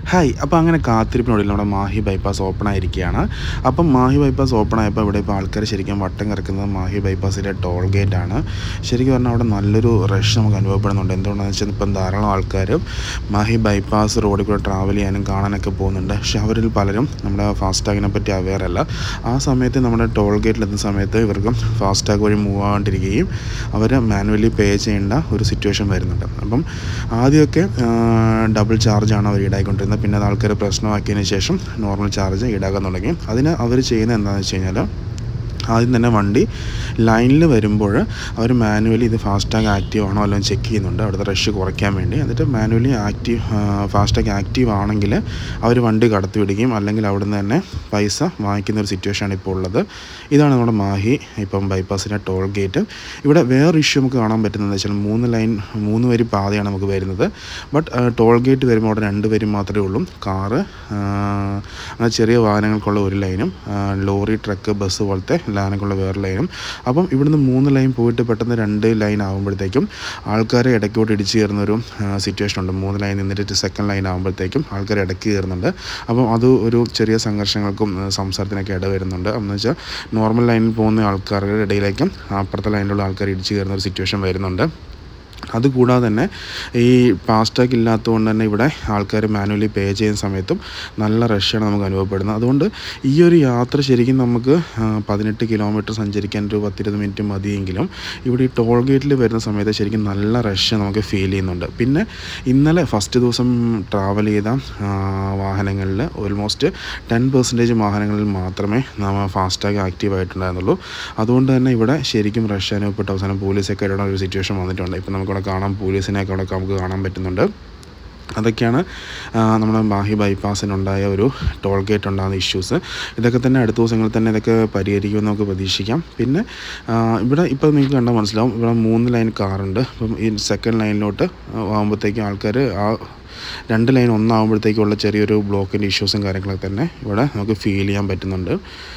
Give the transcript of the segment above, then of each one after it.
hi അപ്പോൾ അങ്ങനെ കാത്തിരിപ്പിനൊടുവിൽ നമ്മുടെ മാഹി ബൈപ്പാസ് ഓപ്പൺ ആയിരിക്കുകയാണ് അപ്പം മാഹി ബൈപ്പാസ് ഓപ്പൺ ആയപ്പോൾ ഇവിടെ ഇപ്പോൾ ആൾക്കാർ ശരിക്കും വട്ടം കിടക്കുന്നത് മാഹി ബൈപ്പാസിലെ ടോൾ ഗേറ്റ് ആണ് ശരിക്കും പറഞ്ഞാൽ അവിടെ നല്ലൊരു റഷ് നമുക്ക് അനുഭവപ്പെടുന്നുണ്ട് എന്തുകൊണ്ടാണെന്ന് വെച്ചാൽ ഇപ്പം ധാരാളം ആൾക്കാർ മാഹി ബൈപ്പാസ് റോഡിൽ കൂടെ ട്രാവൽ ചെയ്യാനും കാണാനൊക്കെ പോകുന്നുണ്ട് പക്ഷെ അവരിൽ പലരും നമ്മുടെ ഫാസ്ടാഗിനെ പറ്റി അവെയർ അല്ല ആ സമയത്ത് നമ്മുടെ ടോൾ ഗേറ്റിലെത്തുന്ന സമയത്ത് ഇവർക്ക് ഫാസ്ടാഗ് വഴി മൂവ് ആകാണ്ടിരിക്കുകയും അവർ മാനുവലി പേ ചെയ്യേണ്ട ഒരു സിറ്റുവേഷൻ വരുന്നുണ്ട് അപ്പം ആദ്യമൊക്കെ ഡബിൾ ചാർജാണ് അവർ ഈടാക്കിക്കൊണ്ടിരുന്നത് പിന്നെ അത് ആൾക്കാർ പ്രശ്നമാക്കിയതിന് ശേഷം നോർമൽ ചാർജ് ഈടാക്കാൻ തുടങ്ങി അതിന് അവർ ചെയ്യുന്നത് എന്താണെന്ന് വെച്ച് കഴിഞ്ഞാൽ ആദ്യം തന്നെ വണ്ടി ലൈനിൽ വരുമ്പോൾ അവർ മാനുവലി ഇത് ഫാസ്ടാഗ് ആക്റ്റീവ് ആണോ അല്ലോ ചെക്ക് ചെയ്യുന്നുണ്ട് അവിടുത്തെ റഷ് കുറയ്ക്കാൻ വേണ്ടി എന്നിട്ട് മാനുവലി ആക്റ്റീവ് ഫാസ്ടാഗ് ആക്റ്റീവ് ആണെങ്കിൽ അവർ വണ്ടി കടത്തി വിടുകയും അല്ലെങ്കിൽ അവിടുന്ന് തന്നെ പൈസ വാങ്ങിക്കുന്ന ഒരു സിറ്റുവേഷനാണ് ഇപ്പോൾ ഉള്ളത് ഇതാണ് നമ്മുടെ മാഹി ഇപ്പം ബൈപ്പാസിൻ്റെ ടോൾ ഗേറ്റ് ഇവിടെ വേറെ ഇഷ്യൂ നമുക്ക് കാണാൻ പറ്റുന്നത് വെച്ചാൽ മൂന്ന് ലൈൻ മൂന്ന് വരി പാതയാണ് നമുക്ക് വരുന്നത് ബട്ട് ടോൾ ഗേറ്റ് വരുമ്പോൾ അവിടെ രണ്ട് വരി മാത്രമേ ഉള്ളൂ കാറ് അങ്ങനെ ചെറിയ വാഹനങ്ങൾക്കുള്ള ഒരു ലൈനും ലോറി ട്രക്ക് ബസ് പോലത്തെ ലാനൊക്കെയുള്ള വേറെ ലൈനും അപ്പം ഇവിടുന്ന് മൂന്ന് ലൈൻ പോയിട്ട് പെട്ടെന്ന് രണ്ട് ലൈൻ ആകുമ്പോഴത്തേക്കും ആൾക്കാരെ ഇടയ്ക്കോട്ട് ഇടിച്ച് കയറുന്ന ഒരു സിറ്റുവേഷൻ ഉണ്ട് മൂന്ന് ലൈൻ നിന്നിട്ട് സെക്കൻഡ് ലൈൻ ആകുമ്പോഴത്തേക്കും ആൾക്കാർ ഇടയ്ക്ക് കയറുന്നുണ്ട് അപ്പം അത് ഒരു ചെറിയ സംഘർഷങ്ങൾക്കും സംസാരത്തിനൊക്കെ ഇട വരുന്നുണ്ട് എന്ന് വെച്ചാൽ നോർമൽ ലൈനിൽ പോകുന്ന ആൾക്കാരുടെ ഇടയിലേക്കും അപ്പുറത്തെ ലൈനിലുള്ള ആൾക്കാർ ഇടിച്ച് കയറുന്ന ഒരു സിറ്റുവേഷൻ വരുന്നുണ്ട് അതുകൂടാതെ തന്നെ ഈ ഫാസ്ടാഗ് ഇല്ലാത്തതുകൊണ്ട് തന്നെ ഇവിടെ ആൾക്കാർ മാനുവലി പേ ചെയ്യുന്ന സമയത്തും നല്ല റഷാണ് നമുക്ക് അനുഭവപ്പെടുന്നത് അതുകൊണ്ട് ഈ ഒരു യാത്ര ശരിക്കും നമുക്ക് പതിനെട്ട് കിലോമീറ്റർ സഞ്ചരിക്കാൻ ഒരു പത്തിരുപത് മിനിറ്റ് മതിയെങ്കിലും ഇവിടെ ഈ ടോൾ ഗേറ്റിൽ വരുന്ന സമയത്ത് ശരിക്കും നല്ല റഷ് നമുക്ക് ഫീൽ ചെയ്യുന്നുണ്ട് പിന്നെ ഇന്നലെ ഫസ്റ്റ് ദിവസം ട്രാവൽ ചെയ്ത വാഹനങ്ങളിൽ ഓൾമോസ്റ്റ് ടെൻ പെർസെൻറ്റേജ് വാഹനങ്ങളിൽ മാത്രമേ നമ്മൾ ഫാസ്ടാഗ് ആക്റ്റീവ് ആയിട്ടുണ്ടായിരുന്നുള്ളൂ അതുകൊണ്ട് തന്നെ ഇവിടെ ശരിക്കും റഷ് അനുഭവപ്പെട്ട അവസാനം പോലീസൊക്കെ ഇടേണ്ട ഒരു സിറ്റുവേഷൻ വന്നിട്ടുണ്ട് ഇപ്പം നമുക്കിവിടെ കാണാം പോലീസിനെയൊക്കെ അവിടെ നമുക്ക് കാണാൻ പറ്റുന്നുണ്ട് അതൊക്കെയാണ് നമ്മുടെ മാഹി ബൈപ്പാസിനുണ്ടായ ഒരു ടോൾ ഗേറ്റ് ഉണ്ടാകുന്ന ഇഷ്യൂസ് ഇതൊക്കെ തന്നെ അടുത്ത ദിവസങ്ങളിൽ തന്നെ ഇതൊക്കെ പരിഹരിക്കുമെന്ന് നമുക്ക് പ്രതീക്ഷിക്കാം പിന്നെ ഇവിടെ ഇപ്പോൾ നിങ്ങൾക്ക് കണ്ടാൽ മനസ്സിലാവും ഇവിടെ മൂന്ന് ലൈൻ കാറുണ്ട് അപ്പം ഈ സെക്കൻഡ് ലൈനിലോട്ട് ആകുമ്പോഴത്തേക്കും ആൾക്കാർ ആ രണ്ട് ലൈൻ ഒന്നാകുമ്പോഴത്തേക്കുള്ള ചെറിയൊരു ബ്ലോക്കിൻ്റെ ഇഷ്യൂസും കാര്യങ്ങളൊക്കെ തന്നെ ഇവിടെ നമുക്ക് ഫീൽ ചെയ്യാൻ പറ്റുന്നുണ്ട്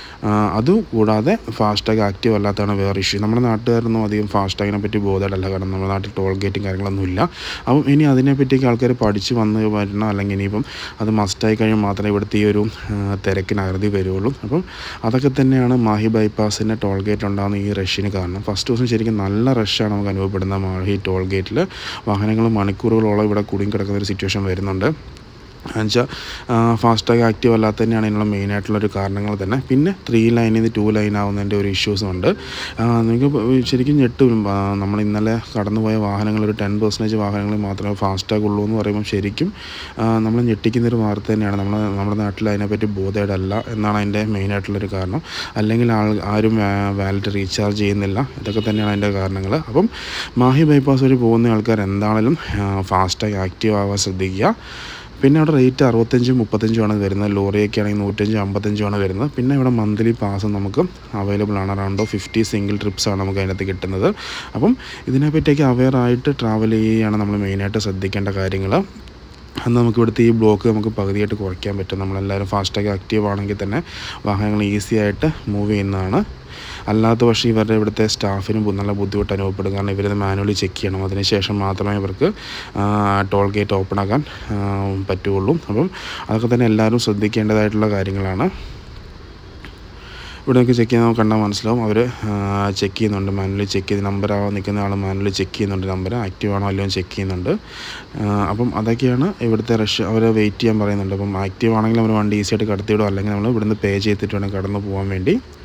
അതുകൂടാതെ ഫാസ്ടാഗ് ആക്റ്റീവ് അല്ലാത്തതാണ് വേറെ ഇഷ്യൂ നമ്മുടെ നാട്ടുകാരൊന്നും അധികം ഫാസ്ടാഗിനെ പറ്റി ബോധമല്ല കാരണം നമ്മുടെ നാട്ടിൽ ടോൾ ഗേറ്റും കാര്യങ്ങളൊന്നും ഇല്ല അപ്പം ഇനി അതിനെപ്പറ്റിയൊക്കെ ആൾക്കാർ പഠിച്ച് വന്ന് വരണം അല്ലെങ്കിൽ ഇനിയിപ്പം അത് മസ്റ്റായി കഴിഞ്ഞാൽ മാത്രമേ ഇവിടുത്തെ ഈ ഒരു തിരക്കിന് അറുതി വരുള്ളൂ അപ്പം അതൊക്കെ തന്നെയാണ് മാഹി ബൈപ്പാസിൻ്റെ ടോൾ ഗേറ്റ് ഉണ്ടാകുന്ന ഈ റഷിന് കാരണം ഫസ്റ്റ് ദിവസം ശരിക്കും നല്ല റഷാണ് നമുക്ക് അനുഭവപ്പെടുന്നത് മാഹി ടോൾ ഗേറ്റിൽ വാഹനങ്ങൾ മണിക്കൂറുകളോളം ഇവിടെ കുടുങ്ങി കിടക്കുന്ന ഒരു സിറ്റുവേഷൻ വരുന്നുണ്ട് എന്നുവെച്ചാൽ ഫാസ്ടാഗ് ആക്റ്റീവ് അല്ലാത്ത തന്നെയാണ് ഇതിനുള്ള മെയിനായിട്ടുള്ളൊരു കാരണങ്ങൾ തന്നെ പിന്നെ ത്രീ ലൈനിൽ നിന്ന് ടു ലൈൻ ആവുന്നതിൻ്റെ ഒരു ഇഷ്യൂസും ഉണ്ട് നിങ്ങൾക്ക് ശരിക്കും ഞെട്ടും നമ്മൾ ഇന്നലെ കടന്നുപോയ വാഹനങ്ങൾ ഒരു ടെൻ പെർസെൻറ്റേജ് വാഹനങ്ങളിൽ മാത്രമേ ഫാസ്ടാഗ് ഉള്ളൂ എന്ന് പറയുമ്പോൾ ശരിക്കും നമ്മൾ ഞെട്ടിക്കുന്നൊരു വാർത്ത തന്നെയാണ് നമ്മൾ നമ്മുടെ നാട്ടിൽ അതിനെപ്പറ്റി ബോധേഡല്ല എന്നാണ് അതിൻ്റെ മെയിനായിട്ടുള്ളൊരു കാരണം അല്ലെങ്കിൽ ആൾ ആരും വാലറ്റ് റീചാർജ് ചെയ്യുന്നില്ല ഇതൊക്കെ തന്നെയാണ് അതിൻ്റെ കാരണങ്ങൾ അപ്പം മാഹി ബൈപ്പാസ് വഴി പോകുന്ന ആൾക്കാർ എന്താണെങ്കിലും ഫാസ്റ്റാഗ് ആക്റ്റീവ് ആവാൻ ശ്രദ്ധിക്കുക പിന്നെ അവിടെ റേറ്റ് അറുപത്തഞ്ചും മുപ്പത്തഞ്ചുമാണ് വരുന്നത് ലോറിയൊക്കെ ആണെങ്കിൽ നൂറ്റഞ്ച് അമ്പത്തഞ്ചുമാണ് വരുന്നത് പിന്നെ ഇവിടെ മന്ത്ലി പാസ് നമുക്ക് അവൈലബിൾ ആണ് അറൗണ്ട് ഓഫ് ഫിഫ്റ്റി സിംഗിൾ ട്രിപ്സാണ് നമുക്ക് അതിനകത്ത് കിട്ടുന്നത് അപ്പം ഇതിനെപ്പറ്റിയൊക്കെ അവെയർ ആയിട്ട് ട്രാവൽ ചെയ്യുകയാണ് നമ്മൾ മെയിനായിട്ട് ശ്രദ്ധിക്കേണ്ട കാര്യങ്ങൾ അന്ന് നമുക്ക് ഇവിടുത്തെ ഈ ബ്ലോക്ക് നമുക്ക് പകുതിയായിട്ട് കുറയ്ക്കാൻ പറ്റും നമ്മളെല്ലാവരും ഫാസ്റ്റാഗ് ആക്റ്റീവ് ആണെങ്കിൽ തന്നെ വാഹനങ്ങൾ ഈസി ആയിട്ട് മൂവ് ചെയ്യുന്നതാണ് അല്ലാത്ത പക്ഷേ ഇവരുടെ ഇവിടുത്തെ സ്റ്റാഫിനും നല്ല ബുദ്ധിമുട്ട് അനുഭവപ്പെടും കാരണം ഇവരത് മാനുവലി ചെക്ക് ചെയ്യണം അതിനുശേഷം മാത്രമേ ഇവർക്ക് ടോൾ ഗേറ്റ് ഓപ്പൺ ആക്കാൻ പറ്റുകയുള്ളൂ അപ്പം അതൊക്കെ തന്നെ എല്ലാവരും ശ്രദ്ധിക്കേണ്ടതായിട്ടുള്ള കാര്യങ്ങളാണ് ഇവിടെ നമുക്ക് ചെക്ക് ചെയ്യുന്ന കണ്ടാൽ മനസ്സിലാവും അവർ ചെക്ക് ചെയ്യുന്നുണ്ട് മാനുവലി ചെക്ക് ചെയ്ത് നമ്പർ ആവാൻ നിൽക്കുന്ന ആൾ മാനുവലി ചെക്ക് ചെയ്യുന്നുണ്ട് നമ്പർ ആക്റ്റീവ് ആണോ അല്ലയോ ചെക്ക് ചെയ്യുന്നുണ്ട് അപ്പം അതൊക്കെയാണ് ഇവിടുത്തെ റഷ് അവർ വെയിറ്റ് ചെയ്യാൻ പറയുന്നുണ്ട് അപ്പം ആക്റ്റീവ് ആണെങ്കിൽ അവർ വണ്ടി ഈസി ആയിട്ട് കടത്തിവിടും അല്ലെങ്കിൽ നമ്മൾ ഇവിടുന്ന് പേ ചെയ്തിട്ട് വേണം കടന്നു പോകാൻ വേണ്ടി